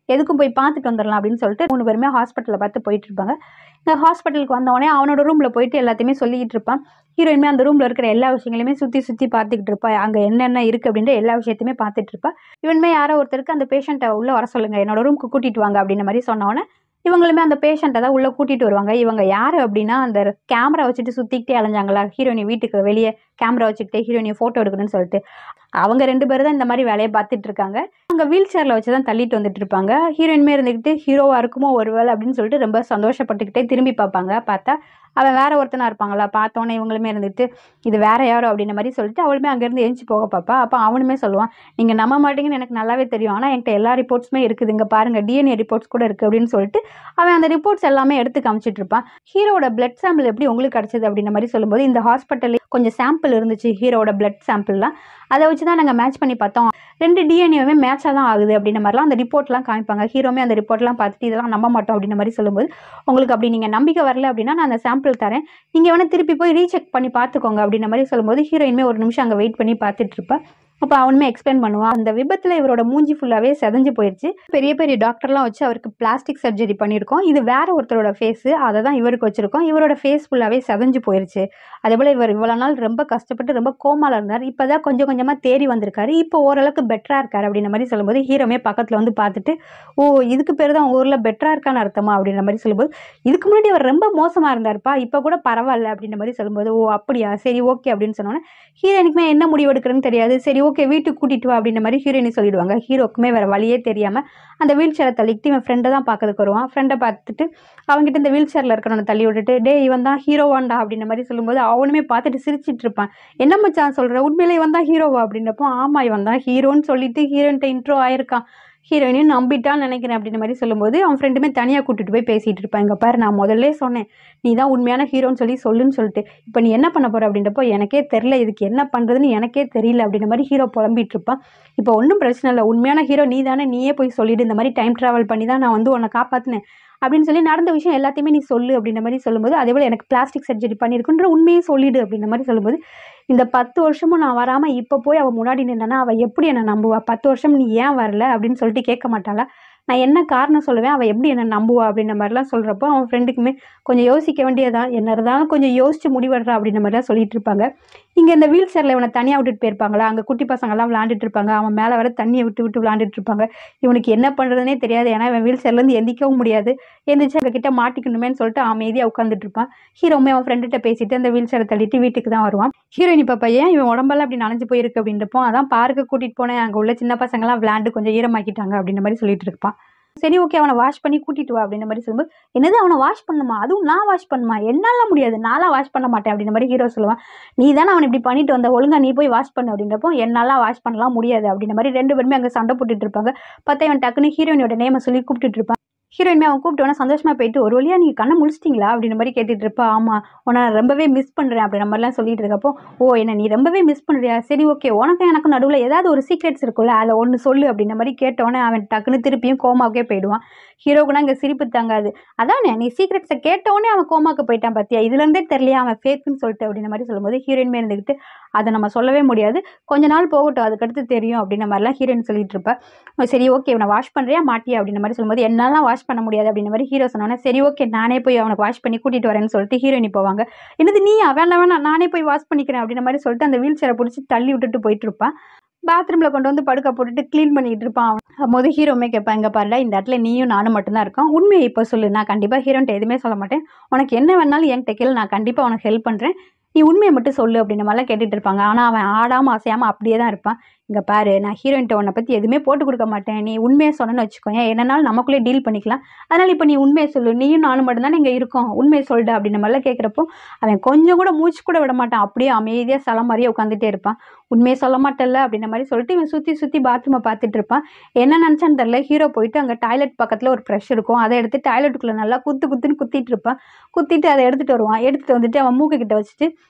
Speaker 1: எதுக்கும் போய் பார்த்துட்டு வந்துடலாம் அப்படின்னு சொல்லிட்டு மூணு பேருமே ஹாஸ்பிட்டலில் பார்த்து போயிட்டு இருப்பாங்க இந்த ஹாஸ்பிட்டலுக்கு வந்தவொடனே அவனோட ரூமில் போயிட்டு எல்லாத்தையுமே சொல்லிக்கிட்டு இருப்பான் ஹீரோயினுமே அந்த ரூமில் இருக்கிற எல்லா விஷயங்களையுமே சுற்றி சுற்றி பார்த்துக்கிட்டு இருப்பா அங்கே என்னென்ன இருக்குது அப்படின்ற எல்லா விஷயத்தையுமே பார்த்துட்டு இருப்பா இவனுமே யாரோ ஒருத்தருக்கு அந்த பேஷண்ட்டை உள்ளே வர சொல்லுங்கள் என்னோட ரூமுக்கு கூட்டிகிட்டு வாங்க அப்படின்ற மாதிரி சொன்னவொடனே இவங்களுமே அந்த பேஷண்ட்டை தான் உள்ளே கூட்டிகிட்டு வருவாங்க இவங்க யார் அப்படின்னா அந்த கேமரா வச்சுட்டு சுற்றிக்கிட்டே அலைஞ்சாங்களா ஹீரோயினி வீட்டுக்கு வெளியே கேமரா வச்சுக்கிட்டே ஹீரோயினி ஃபோட்டோ எடுக்கணும்னு சொல்லிட்டு அவங்க ரெண்டு பேரும் தான் இந்த மாதிரி வேலையை பார்த்துட்டு இருக்காங்க அவங்க வீல் சேரில் வச்சு தான் தள்ளிட்டு வந்துட்டு இருப்பாங்க ஹீரோயின்மே இருந்துக்கிட்டு ஹீரோவாக இருக்குமோ ஒருவேளை அப்படின்னு சொல்லிட்டு ரொம்ப சந்தோஷப்பட்டுக்கிட்டே திரும்பி பார்ப்பாங்க பார்த்தா அவன் வேற ஒருத்தனா இருப்பாங்களா பார்த்தோன்னே இவங்களுமே இருந்துட்டு இது வேற யாரோ அப்படின்ற மாதிரி சொல்லிட்டு அவளுமே அங்கேருந்து எழுந்து போக பார்ப்பா அப்போ அவனுமே சொல்லுவான் நீங்கள் நம்ப மாட்டீங்கன்னு எனக்கு நல்லாவே தெரியும் ஆனால் என்கிட்ட எல்லா ரிப்போர்ட்ஸுமே இருக்குது இங்கே பாருங்கள் டிஎன்ஏ ரிப்போர்ட்ஸ் கூட இருக்குது அப்படின்னு சொல்லிட்டு அவன் அந்த ரிப்போர்ட்ஸ் எல்லாமே எடுத்து காமிச்சிட்டு இருப்பான் ஹீரோட பிளட் சாம்பிள் எப்படி உங்களுக்கு கிடச்சிது அப்படின்ற மாதிரி சொல்லும்போது இந்த ஹாஸ்பிட்டலில் கொஞ்சம் சாம்பிள் இருந்துச்சு ஹீரோட பிளட் சாம்பிள்லாம் அதை வச்சு தான் நாங்கள் மேட்ச் பண்ணி பார்த்தோம் ரெண்டு டிஎன்ஏவே மேட்சாக தான் ஆகுது அப்படின்ற மாதிரிலாம் அந்த ரிப்போர்ட்லாம் காமிப்பாங்க ஹீரோமே அந்த ரிப்போர்ட்லாம் பார்த்துட்டு இதெல்லாம் நம்ப மாட்டோம் அப்படின்ற மாதிரி சொல்லும்போது உங்களுக்கு அப்படி நீங்கள் நம்பிக்கை வரல அப்படின்னா நான் அந்த சாம்பிள் தரேன் நீங்கள் வேணால் திருப்பி போய் ரீசெக் பண்ணி பார்த்துக்கோங்க அப்படின்ற மாதிரி சொல்லும்போது ஹீரோயின்மே ஒரு நிமிஷம் அங்கே வெயிட் பண்ணி பார்த்துட்டு இருப்பா அப்போ அவனுமே எக்ஸ்பிளைன் பண்ணுவான் அந்த விபத்தில் இவரோட மூஞ்சி ஃபுல்லாகவே செதஞ்சு போயிடுச்சு பெரிய பெரிய டாக்டர்லாம் வச்சு அவருக்கு பிளாஸ்டிக் சர்ஜரி பண்ணியிருக்கோம் இது வேற ஒருத்தரோட ஃபேஸு அதை தான் இவருக்கு வச்சுருக்கோம் இவரோட ஃபேஸ் ஃபுல்லாகவே செதஞ்சு போயிடுச்சு அதேபோல் இவர் இவ்வளோ நாள் ரொம்ப கஷ்டப்பட்டு ரொம்ப கோமால இருந்தார் இப்போ தான் கொஞ்சம் கொஞ்சமாக தேறி வந்திருக்காரு இப்போ ஓரளவுக்கு பெட்டராக இருக்காரு அப்படின்ற மாதிரி சொல்லும்போது ஹீரோமே பக்கத்தில் வந்து பார்த்துட்டு ஓ இதுக்கு பேர் தான் உங்கள் ஊரில் பெட்டராக இருக்கான்னு அர்த்தமா அப்படின்ற மாதிரி சொல்லும்போது இதுக்கு முன்னாடி அவர் ரொம்ப மோசமாக இருந்தார்ப்பா இப்போ கூட பரவாயில்ல அப்படின்ற மாதிரி சொல்லும்போது ஓ அப்படியா சரி ஓகே அப்படின்னு சொன்னோன்னே ஹீரோயினுக்குமே என்ன முடிவு எடுக்கிறேன்னு தெரியாது சரி ஓகே வீட்டுக்கு கூட்டிகிட்டு வா அப்படின்ற மாதிரி ஹீரோயினி சொல்லிடுவாங்க ஹீரோக்குமே வேறு வழியே தெரியாமல் அந்த வீல் சேரை தள்ளிக்கிட்டு இவன் ஃப்ரெண்டை தான் பார்க்கறதுக்கு வருவான் ஃப்ரெண்டை பார்த்துட்டு அவங்ககிட்ட இந்த வீல் சேரில் இருக்கிறவனை தள்ளி விட்டுட்டு டே இவன் தான் ஹீரோவாண்டா அப்படின்ற மாதிரி சொல்லும்போது அவனுமே பார்த்துட்டு சிரிச்சிட்டு இருப்பான் என்ன மச்சான் சொல்கிற உண்மையிலே இவன் தான் ஹீரோவா அப்படின்றப்போ ஆமாம் இவன் தான் ஹீரோன்னு சொல்லிட்டு ஹீரோயின்ட்ட இன்ட்ரோ ஆயிருக்கான் ஹீரோயினையும் நம்பிட்டான்னு நினைக்கிறேன் அப்படின்ற மாதிரி சொல்லும்போது அவன் ஃப்ரெண்டுமே தனியாக கூட்டிட்டு போய் பேசிகிட்டு இருப்பான் இங்கே பாரு நான் முதல்ல சொன்னேன் நீ தான் உண்மையான ஹீரோன்னு சொல்லி சொல்லுன்னு சொல்லிட்டு இப்போ நீ என்ன பண்ண போகிற அப்படின்றப்போ எனக்கே தெரில இதுக்கு என்ன பண்ணுறதுன்னு எனக்கே தெரியல அப்படின்ற மாதிரி ஹீரோ புலம்பிட்டு இருப்பான் இப்போ ஒன்றும் பிரச்சனை இல்லை உண்மையான ஹீரோ நீ தானே நீயே போய் சொல்லிடு இந்த மாதிரி டைம் ட்ராவல் பண்ணி தான் நான் வந்து உன்னை காப்பாற்றினேன் அப்படின்னு சொல்லி நடந்த விஷயம் எல்லாத்தையுமே நீ சொல்லு அப்படின்ற மாதிரி சொல்லும்போது அதே போல் எனக்கு பிளாஸ்டிக் சர்ஜரி பண்ணியிருக்குன்ற உண்மையை சொல்லிடு அப்படின்ற மாதிரி சொல்லும்போது இந்த பத்து வருஷமும் நான் வராமல் இப்போ போய் அவள் முன்னாடி நின்னா அவள் எப்படி என்னை நம்புவா பத்து வருஷம் நீ ஏன் வரல அப்படின்னு சொல்லிட்டு கேட்க மாட்டாளா நான் என்ன காரணம் சொல்லுவேன் அவள் எப்படி என்னை நம்புவா அப்படின்ற மாதிரிலாம் சொல்கிறப்போ அவன் ஃப்ரெண்டுக்குமே கொஞ்சம் யோசிக்க வேண்டியதான் என்ன இருந்தாலும் கொஞ்சம் யோசிச்சு முடிவெடுறா அப்படின்ற மாதிரிலாம் சொல்லிட்டு இருப்பாங்க இங்கே இந்த வீல் சேரில் இவனை தனியாக விட்டுட்டு போயிருப்பாங்களா அங்கே குட்டி பசங்கள்லாம் விளாண்டுட்டு இருப்பாங்க அவன் மேலே வர தண்ணியை விட்டு விட்டு விளாண்டுட்டு இருப்பாங்க இவனுக்கு என்ன பண்ணுறதுனே தெரியாது ஏன்னா இவன் வீல் சேர்லேருந்து எந்திக்கவும் முடியாது எந்திரிச்சு அவங்க கிட்ட மாட்டிக்கணுமேன்னு சொல்லிட்டு அமைதியாக உட்காந்துட்டு இருப்பான் ஹீரோமே அவன் ஃப்ரெண்டுகிட்ட பேசிட்டு அந்த வீல் சேரை தள்ளிட்டு வீட்டுக்கு தான் வருவான் ஹீரோயின் இப்போ பையன் இவன் உடம்பெல்லாம் அப்படி நனைஞ்சு போயிருக்கு அப்படின்றப்போ அதான் பார்க்கு கூட்டிகிட்டு போனேன் அங்கே உள்ள சின்ன பசங்களாம் விளாண்டு கொஞ்சம் ஈரமாக்கிட்டாங்க அப்படின்ற மாதிரி சொல்லிட்டு இருப்பான் சரி ஓகே அவனை வாஷ் பண்ணி கூட்டிட்டு வா அப்படின்ற மாதிரி சொல்லும்போது என்னது அவனை வாஷ் பண்ணுமா அதுவும் நான் வாஷ் பண்ணுமா என்னால முடியாது நான்லாம் வாஷ் பண்ண மாட்டேன் அப்படின்ற மாதிரி ஹீரோ சொல்லுவான் நீ தானே அவன் இப்படி பண்ணிட்டு வந்த ஒழுங்கா நீ போய் வாஷ் பண்ணு அப்படின்றப்போ என்னாலாம் வாஷ் பண்ணலாம் முடியாது அப்படின்ற மாதிரி ரெண்டு பேருமே அங்கே சண்டை போட்டுட்டு இருப்பாங்க பார்த்தா இவன் டக்குன்னு ஹீரோயினோட நேமை சொல்லி கூப்பிட்டுட்டு இருப்பான் ஹீரோயின்மே அவன் கூப்பிட்டு வேணா சந்தோஷமா போயிட்டு ஒரு வழியா நீங்கள் கண்ணை முழிச்சிட்டிங்களா அப்படின்ற மாதிரி கேட்டுட்டு இருப்பா ஆமாம் உன்னை நான் ரொம்பவே மிஸ் பண்ணுறேன் அப்படின்ற மாதிரிலாம் சொல்லிட்டு இருக்கப்போ ஓ என்ன நீ ரொம்பவே மிஸ் பண்ணுறியா சரி ஓகே உனக்கும் எனக்கும் நடுவில் ஏதாவது ஒரு சீக்ரெட்ஸ் இருக்குல்ல அதை ஒன்று சொல்லு அப்படின்ற மாதிரி கேட்டோன்னே அவன் டக்குன்னு திருப்பியும் கோமாவுக்கே போயிடுவான் ஹீரோக்குனா இங்கே சிரிப்பு தாங்காது அதானே நீ சீக்ரெட்ஸை கேட்டோடனே அவன் கோமாக்கு போயிட்டான் பார்த்தியா இதுலேருந்தே தெரியலையா அவன் ஃபேக்குன்னு சொல்லிட்டு அப்படின்ற மாதிரி சொல்லும்போது ஹீரோயின்மே இருந்துக்கிட்டு அதை நம்ம சொல்லவே முடியாது கொஞ்ச நாள் போகட்டும் அதுக்கடுத்து தெரியும் அப்படின்ற மாதிரிலாம் ஹீரோயின் சொல்லிட்டு இருப்பா சரி ஓகே இவனை வாஷ் பண்ணுறியா மாட்டியா அப்படின்ற மாதிரி சொல்லும்போது என்னாலாம் வாஷ் பண்ண முடியாது அப்படின்ற மாதிரி ஹீரோ சொன்னோன்னே சரி ஓகே நானே போய் அவனுக்கு வாஷ் பண்ணி கூட்டிகிட்டு வரேன்னு சொல்லிட்டு ஹீரோயினி போவாங்க என்னது நீ வேண்டாம் வேணாம் நானே போய் வாஷ் பண்ணிக்கிறேன் அப்படின்ற மாதிரி சொல்லிட்டு அந்த வீல் சேரை பிடிச்சி தள்ளி விட்டுட்டு போயிட்டு இருப்பான் பாத்ரூமில் கொண்டு வந்து படுக்க போட்டுட்டு க்ளீன் பண்ணிட்டு இருப்பான் அவன் போது ஹீரோமே கேட்பான் இங்கே பாருடா இந்த இடத்துல நீயும் நானும் மட்டும்தான் இருக்கோம் உண்மையை இப்போ சொல்லு நான் கண்டிப்பாக ஹீரோன்ட்ட எதுவுமே சொல்ல மாட்டேன் உனக்கு என்ன வேணாலும் என்கிட்ட கேளு நான் கண்டிப்பாக உனக்கு ஹெல்ப் பண்ணுறேன் நீ உண்மையை மட்டும் சொல்லு அப்படின்ற மாதிரிலாம் கேட்டுட்டு இருப்பாங்க ஆனால் அவன் ஆடாமல் அசையாமல் அப்படியே தான் இருப்பான் இங்கே பாரு நான் ஹீரோயின்ட்ட உன்னை பற்றி எதுவுமே போட்டு கொடுக்க மாட்டேன் நீ உண்மையை சொன்னேன்னு வச்சுக்கோங்க என்னனாலும் நமக்குள்ளே டீல் பண்ணிக்கலாம் அதனால் இப்போ நீ உண்மையை சொல்லு நீயும் நானும் மட்டும்தானே இங்கே இருக்கோம் உண்மையை சொல்லிட்டு அப்படின்ற மாதிரிலாம் கேட்குறப்போ அவன் கொஞ்சம் கூட மூச்சு கூட விட மாட்டான் அப்படியே அமைதியாக சல மாதிரியே உட்காந்துட்டே இருப்பான் உண்மையை சொல்ல மாட்டேல்ல அப்படின்ற மாதிரி சொல்லிட்டு இவன் சுற்றி சுற்றி பாத்ரூமை பார்த்துட்டு இருப்பான் என்ன நினச்சான்னு தெரில ஹீரோ போயிட்டு அங்கே டாய்லெட் பக்கத்தில் ஒரு ப்ரெஷ் இருக்கும் அதை எடுத்து டாய்லெட்டுக்குள்ளே நல்லா குத்து குத்துன்னு குத்திட்டு இருப்பான் குத்திட்டு அதை எடுத்துகிட்டு வருவான் எடுத்துகிட்டு வந்துட்டு அவன் மூக்கு கிட்ட வச்சுட்டு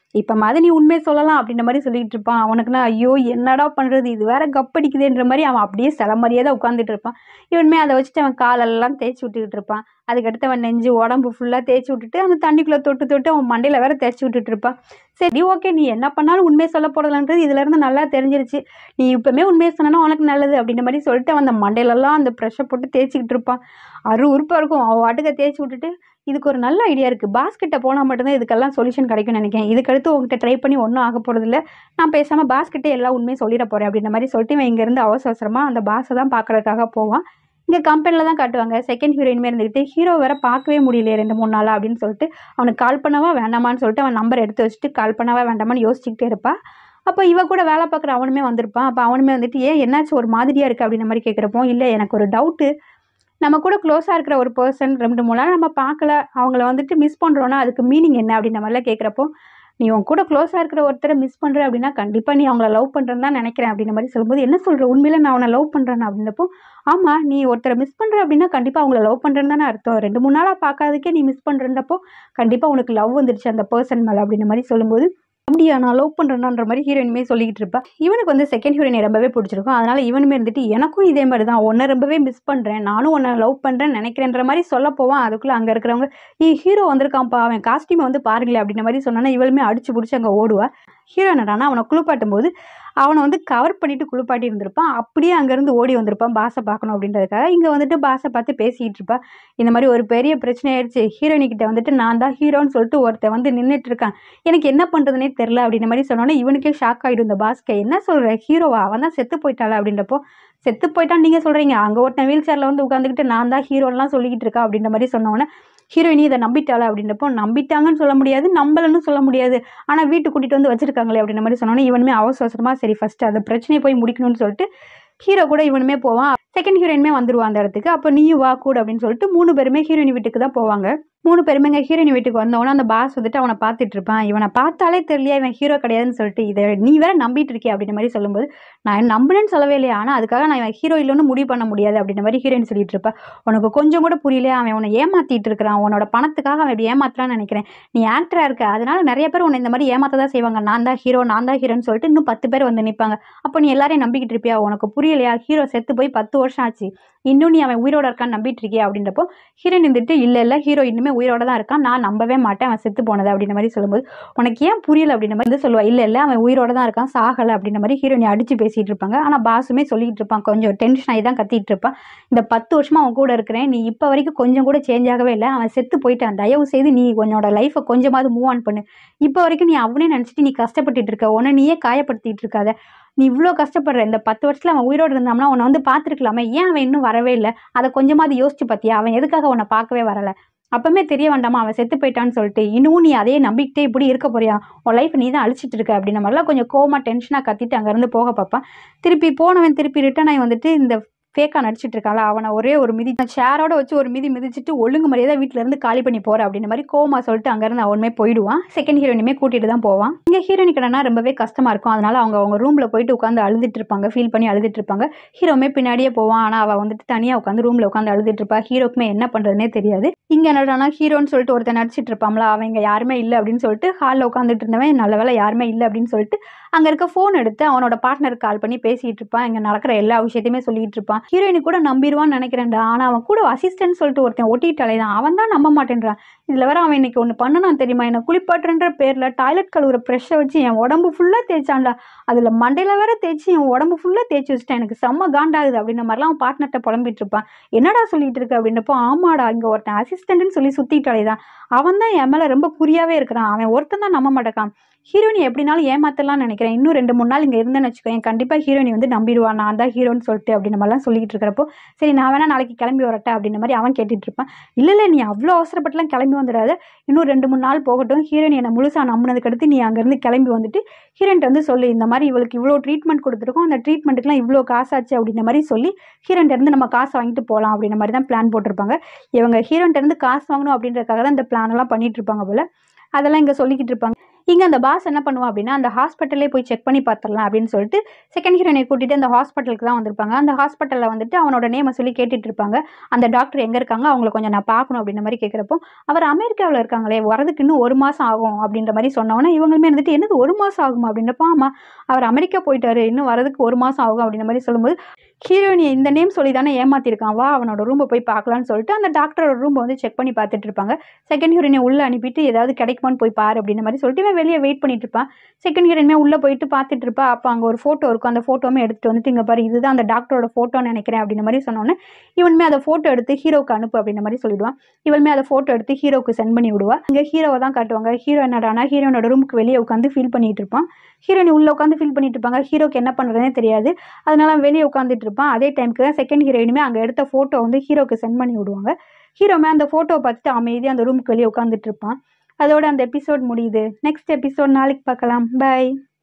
Speaker 1: இப்போ மாதிரி நீ உண்மையை சொல்லலாம் அப்படின்ற மாதிரி சொல்லிட்டு இருப்பான் அவனுக்குன்னா ஐயோ என்னடா பண்ணுறது இது வேற கப்படிக்குதுன்ற மாதிரி அவன் அப்படியே சில மாதிரியே தான் உட்காந்துட்டு இருப்பான் இவனுமே அதை வச்சுட்டு அவன் காலெல்லாம் தேய்ச்சி விட்டுக்கிட்டு இருப்பான் அதுக்கடுத்து அவன் நெஞ்சு உடம்பு ஃபுல்லாக தேய்ச்சி விட்டுட்டு அந்த தண்ணிக்குள்ளே தொட்டு தொட்டு அவன் மண்டையில் வேற தேய்ச்சி விட்டுட்டு இருப்பான் சரி ஓகே நீ என்ன பண்ணாலும் உண்மையை சொல்ல போடலான்றது இதுலேருந்து நல்லா தெரிஞ்சிருச்சு நீ இப்போமே உண்மையை சொன்னா உனக்கு நல்லது அப்படின்ற மாதிரி சொல்லிட்டு அவன் அந்த மண்டையிலலாம் அந்த ப்ரெஷ்ஷை போட்டு தேய்ச்சிக்கிட்டு இருப்பான் அரு உறுப்பாக இருக்கும் அவன் வாட்டுக்க தேய்ச்சி விட்டுட்டு இதுக்கு ஒரு நல்ல ஐடியா இருக்குது பாஸ்கிட்ட போனால் மட்டும்தான் இதுக்கெல்லாம் சொல்யூஷன் கிடைக்கும்னு நினைக்கிறேன் இதுக்கடுத்து உங்ககிட்ட ட்ரை பண்ணி ஒன்றும் ஆக போகிறதில்ல நான் பேசாமல் பாஸ்கிட்டே எல்லா உண்மையும் சொல்லிட போகிறேன் அப்படின்ற மாதிரி சொல்லிட்டு இவன் இங்கேருந்து அவசர அவசரமாக அந்த பாஸை தான் பார்க்கறதுக்காக போவான் இங்கே கம்பெனியில் தான் காட்டுவாங்க செகண்ட் ஹீரோயின்மே இருந்துக்கிட்டு ஹீரோ வேற பார்க்கவே முடியலையே ரெண்டு மூணு நாளாக அப்படின்னு சொல்லிட்டு அவனுக்கு கால் பண்ணவா வேண்டாமான்னு சொல்லிட்டு அவன் நம்பர் எடுத்து வச்சுட்டு கால் பண்ணவா வேண்டாமான்னு யோசிச்சுக்கிட்டே இருப்பா அப்போ இவ கூட வேலை பார்க்குற அவனுமே வந்திருப்பான் அப்போ அவனுமே வந்துட்டு ஏன் என்னாச்சு ஒரு மாதிரியாக இருக்குது அப்படின்ற மாதிரி கேட்குறப்போ இல்லை எனக்கு ஒரு டவுட்டு நம்ம கூட க்ளோஸாக இருக்கிற ஒரு பர்சன் ரெண்டு மூணு நாள் நம்ம பார்க்கல அவங்கள வந்துட்டு மிஸ் பண்ணுறோன்னா அதுக்கு மீனிங் என்ன அப்படின்ற மாதிரிலாம் கேட்குறப்போ நீ உன் கூட க்ளோஸாக இருக்கிற ஒருத்தரை மிஸ் பண்ணுற அப்படின்னா கண்டிப்பாக நீ அவங்கள லவ் பண்ணுறேன்னு தான் நினைக்கிறேன் அப்படின்ற மாதிரி சொல்லும்போது என்ன சொல்கிற உண்மையில நான் அவனை லவ் பண்ணுறேன் அப்படின்னப்போ ஆமாம் நீ ஒருத்தரை மிஸ் பண்ணுற அப்படின்னா கண்டிப்பாக அவங்கள லவ் பண்ணுறேன்னு தானே அர்த்தம் ரெண்டு மூணு நாளாக பார்க்காததுக்கே நீ மிஸ் பண்ணுறப்போ கண்டிப்பாக உனக்கு லவ் வந்துடுச்சு அந்த பர்சன் மேலே அப்படின்ற மாதிரி சொல்லும்போது அப்படியா நான் லவ் பண்ணுறேன்ற மாதிரி ஹீரோயினுமே சொல்லிக்கிட்டு இருப்பா இவனுக்கு வந்து செகண்ட் ஹீரோயினை ரொம்பவே பிடிச்சிருக்கும் அதனால இவனுமே இருந்துட்டு எனக்கும் இதே மாதிரி தான் உன்னை ரொம்பவே மிஸ் பண்ணுறேன் நானும் உன்னை லவ் பண்ணுறேன் நினைக்கிறேன்ற மாதிரி சொல்ல போவான் அதுக்குள்ளே அங்கே இருக்கிறவங்க நீ ஹீரோ வந்திருக்கான்ப்பா அவன் காஸ்டியூமை வந்து பாருங்களேன் அப்படின்ற மாதிரி சொன்னோன்னா இவளுமே அடிச்சு பிடிச்சி அங்கே ஓடுவா ஹீரோ என்னடானா அவனை குளிப்பாட்டும் போது அவனை வந்து கவர் பண்ணிட்டு குளிப்பாட்டி இருந்திருப்பான் அப்படியே அங்கேருந்து ஓடி வந்திருப்பான் பாஸை பார்க்கணும் அப்படின்றதுக்காக இங்கே வந்துட்டு பாஸை பார்த்து பேசிக்கிட்டு இருப்பா இந்த மாதிரி ஒரு பெரிய பிரச்சனை ஆயிடுச்சு ஹீரோயினிக்கிட்ட வந்துட்டு நான் தான் ஹீரோன்னு சொல்லிட்டு ஒருத்தன் வந்து நின்றுட்டு இருக்கான் எனக்கு என்ன பண்ணுறதுனே தெரில அப்படின்ற மாதிரி சொன்னோன்னே இவனுக்கே ஷாக் ஆகிடும் இந்த பாஸ்கே என்ன சொல்கிற ஹீரோவா அவன் தான் செத்து போயிட்டாளா அப்படின்றப்போ செத்து போயிட்டான்னு நீங்கள் சொல்கிறீங்க அங்கே ஒருத்தன் வீல் சேரில் வந்து உட்காந்துக்கிட்டு நான் தான் ஹீரோலாம் சொல்லிக்கிட்டு இருக்கா அப்படின்ற மாதிரி சொன்னோன்னே ஹீரோயினி இதை நம்பிட்டாளா அப்படின்றப்போ நம்பிட்டாங்கன்னு சொல்ல முடியாது நம்பலன்னு சொல்ல முடியாது ஆனால் வீட்டுக்கு கூட்டிகிட்டு வந்து வச்சிருக்காங்களே அப்படின்ற மாதிரி சொன்னோன்னே இவனுமே அவசர அவசரமாக சரி ஃபஸ்ட்டு அந்த பிரச்சனையை போய் முடிக்கணும்னு சொல்லிட்டு ஹீரோ கூட இவனுமே போவான் செகண்ட் ஹீரோயினுமே வந்துருவான் அந்த இடத்துக்கு அப்போ நீயும் வா கூட அப்படின்னு சொல்லிட்டு மூணு பேருமே ஹீரோயின் வீட்டுக்கு தான் போவாங்க மூணு பேருமே இங்கே ஹீரோயின் வீட்டுக்கு வந்தவொடனே அந்த பாஸ் வந்துட்டு அவனை பார்த்துட்டு இருப்பான் இவனை பார்த்தாலே தெரியலையா இவன் ஹீரோ கிடையாதுன்னு சொல்லிட்டு இதை நீ வேற நம்பிட்டு இருக்கிய அப்படின்ற மாதிரி சொல்லும்போது நான் நம்பினேன்னு சொல்லவே இல்லையா ஆனால் அதுக்காக நான் இவன் ஹீரோ இல்லைன்னு முடிவு பண்ண முடியாது அப்படின்ற மாதிரி ஹீரோயின் சொல்லிட்டு இருப்பா உனக்கு கொஞ்சம் கூட புரியலையா அவன் உன்னை ஏமாத்திட்டு இருக்கிறான் உன்னோட பணத்துக்காக அவன் இப்படி ஏமாத்தலாம்னு நினைக்கிறேன் நீ ஆக்டராக இருக்க அதனால நிறைய பேர் உன்னை இந்த மாதிரி ஏமாத்த தான் செய்வாங்க நான் தான் ஹீரோ நான் தான் ஹீரோன்னு சொல்லிட்டு இன்னும் பத்து பேர் வந்து நிற்பாங்க அப்போ நீ எல்லாரையும் நம்பிக்கிட்டு இருப்பியா உனக்கு புரியலையா ஹீரோ செத்து போய் பத்து வருஷம் ஆச்சு இன்னும் நீ அவன் உயிரோட இருக்கான்னு நம்பிட்டு இருக்கியா அப்படின்றப்போ ஹீரோயின் இருந்துட்டு இல்லை இல்லை ஹீரோ இன்னுமே உயிரோட தான் இருக்கான் நான் நம்பவே மாட்டேன் அவன் செத்து போனது அப்படின்ற மாதிரி சொல்லும்போது உனக்கு ஏன் புரியல அப்படின்ற மாதிரி வந்து சொல்லுவா இல்லை இல்லை அவன் உயிரோட தான் இருக்கான் சாகலை அப்படின்ற மாதிரி ஹீரோயினை அடிச்சு பேசிட்டு இருப்பாங்க ஆனால் பாஸுமே சொல்லிட்டு இருப்பான் கொஞ்சம் டென்ஷன் ஆகி தான் கத்திட்டு இருப்பான் இந்த பத்து வருஷமா அவன் கூட இருக்கிறேன் நீ இப்போ வரைக்கும் கொஞ்சம் கூட சேஞ்ச் ஆகவே இல்லை அவன் செத்து போயிட்டான் தயவு செய்து நீ உன்னோட லைஃப்பை கொஞ்சமாவது மூவ் ஆன் பண்ணு இப்போ வரைக்கும் நீ அவனே நினச்சிட்டு நீ கஷ்டப்பட்டுட்டு இருக்க உன்னை நீயே காயப்படுத்திட்டு இருக்காத நீ இவ்வளோ கஷ்டப்படுற இந்த பத்து வருஷத்தில் அவன் உயிரோடு இருந்தாம்னா உன்னை வந்து பார்த்துருக்கலாமே ஏன் அவன் இன்னும் வரவே இல்லை அதை கொஞ்சமாவது யோசிச்சு பார்த்தியா அவன் எதுக்காக உன்னை பார்க்கவே வரல அப்பவுமே தெரிய வேண்டாமா அவன் செத்து போயிட்டான்னு சொல்லிட்டு இன்னும் நீ அதையே நம்பிக்கிட்டே இப்படி இருக்க போறியா உன் லைஃப் நீ தான் அழிச்சிட்டு இருக்க அப்படின்ற மாதிரிலாம் கொஞ்சம் கோமா டென்ஷனாக கத்திட்டு அங்கேருந்து போக பார்ப்பான் திருப்பி போனவன் திருப்பி ரிட்டர்ன் ஆகி வந்துட்டு இந்த ஃபேக்காக நடிச்சிட்டு இருக்காளா அவனை ஒரே ஒரு மிதி சேரோட வச்சு ஒரு மிதி மிதிச்சிட்டு ஒழுங்கு மரியாதை வீட்டில இருந்து காலி பண்ணி போற அப்படின்ற மாதிரி கோமா சொல்லிட்டு அங்கேருந்து அவனுமே போயிடுவான் செகண்ட் ஹீரோயினுமே கூட்டிட்டு தான் போவான் இங்கே ஹீரோயினுக்கு என்னன்னா ரொம்பவே கஷ்டமா இருக்கும் அதனால அவங்க அவங்க ரூம்ல போயிட்டு உட்காந்து அழுதுட்டு இருப்பாங்க ஃபீல் பண்ணி அழுதுட்டு இருப்பாங்க ஹீரோமே பின்னாடியே போவான் ஆனால் அவள் வந்துட்டு தனியாக உட்காந்து ரூமில் உட்காந்து அழுதுட்டு இருப்பா ஹீரோக்குமே என்ன பண்ணுறதுனே தெரியாது இங்கே என்னடானா ஹீரோன்னு சொல்லிட்டு ஒருத்தன் நடிச்சிட்டு இருப்பாங்களா அவன் இங்கே யாருமே இல்லை அப்படின்னு சொல்லிட்டு ஹாலில் உட்காந்துட்டு இருந்தவன் நல்ல வேலை யாருமே இல்லை அப்படின்னு சொல்லிட்டு அங்கே இருக்க ஃபோன் எடுத்து அவனோட பார்ட்னருக்கு கால் பண்ணி பேசிட்டு இருப்பான் இங்கே நடக்கிற எல்லா விஷயத்தையுமே சொல்லிட்டு இருப்பான் ஹீரோயினு கூட நம்பிடுவான்னு நினைக்கிறேன்டா ஆனால் அவன் கூட அசிஸ்டன்ட் சொல்லிட்டு ஒருத்தன் ஒட்டிட்டாலே தான் அவன் தான் நம்ப மாட்டேன்றான் இதில் வேற அவன் இன்னைக்கு ஒன்று பண்ணணும் தெரியுமா என்னை குளிப்பாட்டுன்ற பேரில் டாய்லெட் கழுவுற ப்ரெஷ்ஷை வச்சு என் உடம்பு ஃபுல்லாக தேய்ச்சான்டா அதில் மண்டையில் வேற தேய்ச்சி என் உடம்பு ஃபுல்லாக தேய்ச்சி வச்சுட்டேன் எனக்கு செம்ம காண்டாகுது அப்படின்ற மாதிரிலாம் அவன் பார்ட்னர்கிட்ட புலம்பிட்டு இருப்பான் என்னடா சொல்லிட்டு இருக்க அப்படின்றப்போ ஆமாடா இங்கே ஒருத்தன் அசிஸ்டன்ட்னு சொல்லி சுற்றிட்டாலே தான் அவன் தான் என் மேலே ரொம்ப குறியாவே இருக்கிறான் அவன் ஒருத்தன் தான் நம்ப மாட்டேக்கான் ஹீரோயினி எப்படினாலும் ஏமாத்தலாம்னு நினைக்கிறேன் இன்னும் ரெண்டு மூணு நாள் இங்கே இருந்தேன்னு வச்சுக்கோங்க கண்டிப்பாக ஹீரோயினி வந்து நம்பிடுவா நான் தான் ஹீரோன்னு சொல்லிட்டு அப்படின்ற மாதிரிலாம் சொல்லிட்டு இருக்கிறப்போ சரி நான் வேணா நாளைக்கு கிளம்பி வரட்டேன் அப்படின்ற மாதிரி அவன் கேட்டுட்டு இருப்பான் இல்லை இல்லை நீ அவ்வளோ அவசரப்பட்டுலாம் கிளம்பி வந்துடாத இன்னும் ரெண்டு மூணு நாள் போகட்டும் ஹீரோயின் என்னை முழுசாக நம்பினதுக்கு அடுத்து நீ அங்கேருந்து கிளம்பி வந்துட்டு ஹீரோயின்ட்ட வந்து சொல்லு இந்த மாதிரி இவளுக்கு இவ்வளோ ட்ரீட்மெண்ட் கொடுத்துருக்கோம் அந்த ட்ரீட்மெண்ட்டுக்குலாம் இவ்வளோ காசாச்சு அப்படின்ற மாதிரி சொல்லி ஹீரோயின்ட்ட இருந்து நம்ம காசு வாங்கிட்டு போகலாம் அப்படின்ற மாதிரி தான் பிளான் போட்டிருப்பாங்க இவங்க ஹீரோயின்ட்ட இருந்து காசு வாங்கணும் அப்படின்றதுக்காக தான் இந்த பிளான் எல்லாம் பண்ணிட்டு இருப்பாங்க போல அதெல்லாம் இங்கே சொல்லிக்கிட்டு இருப்பாங்க இங்கே அந்த பாஸ் என்ன பண்ணுவான் அப்படின்னா அந்த ஹாஸ்பிட்டலே போய் செக் பண்ணி பார்த்துடலாம் அப்படின்னு சொல்லிட்டு செகண்ட் ஹீரோனை கூட்டிட்டு அந்த ஹாஸ்பிட்டலுக்கு தான் வந்திருப்பாங்க அந்த ஹாஸ்பிட்டலில் வந்துட்டு அவனோட நேமை சொல்லி கேட்டுட்டு இருப்பாங்க அந்த டாக்டர் எங்கே இருக்காங்க அவங்கள கொஞ்சம் நான் பார்க்கணும் அப்படின்ற மாதிரி கேட்குறப்போ அவர் அமெரிக்காவில் இருக்காங்களே வரதுக்கு இன்னும் ஒரு மாதம் ஆகும் அப்படின்ற மாதிரி சொன்னோன்னே இவங்களுமே வந்துட்டு என்னது ஒரு மாதம் ஆகுமா அப்படின்றப்ப ஆமாம் அவர் அமெரிக்கா போயிட்டாரு இன்னும் வரதுக்கு ஒரு மாதம் ஆகும் அப்படின்ற மாதிரி சொல்லும்போது ஹீரோயினியை இந்த நேம் சொல்லி தானே ஏமாத்திருக்கான் வா அவனோட ரூமை போய் பார்க்கலான்னு சொல்லிட்டு அந்த டாக்டரோட ரூமை வந்து செக் பண்ணி பார்த்துட்டு இருப்பாங்க செகண்ட் ஹீரோயினை உள்ளே அனுப்பிட்டு ஏதாவது கிடைக்குமான்னு போய் பாரு அப்படின்ற மாதிரி சொல்லிட்டு இவன் வெளியே வெயிட் பண்ணிட்டு இருப்பான் செகண்ட் ஹீரோயினுமே உள்ளே போயிட்டு பார்த்துட்டு இருப்பா அப்போ அங்கே ஒரு ஃபோட்டோ இருக்கும் அந்த ஃபோட்டோமே எடுத்துட்டு வந்துட்டு இங்கே பாரு இதுதான் அந்த டாக்டரோட ஃபோட்டோன்னு நினைக்கிறேன் அப்படின்ற மாதிரி சொன்னோன்னே இவனுமே அதை ஃபோட்டோ எடுத்து ஹீரோக்கு அனுப்பு அப்படின்ற மாதிரி சொல்லிடுவான் இவளுமே அதை ஃபோட்டோ எடுத்து ஹீரோக்கு சென்ட் பண்ணி விடுவா இங்கே ஹீரோவை தான் காட்டுவாங்க ஹீரோ என்னடானா ஹீரோனோட ரூமுக்கு வெளியே உட்காந்து ஃபீல் பண்ணிட்டு இருப்பான் ஹீரோயின் உள்ளே உட்காந்து ஃபீல் பண்ணிட்டு இருப்பாங்க ஹீரோக்கு என்ன பண்ணுறதுனே தெரியாது அதனால அவன் வெளியே உட்காந்துட்டு இருப்பான் அதே டைமுக்கு தான் செகண்ட் ஹீரோயினுமே அங்கே எடுத்த ஃபோட்டோ வந்து ஹீரோக்கு சென்ட் பண்ணி விடுவாங்க ஹீரோமே அந்த ஃபோட்டோவை பார்த்துட்டு அமைதியாக அந்த ரூமுக்கு வெளியே உட்காந்துட்டு இருப்பான் அதோட அந்த எபிசோட் முடியுது நெக்ஸ்ட் எபிசோட் நாளைக்கு பார்க்கலாம் பை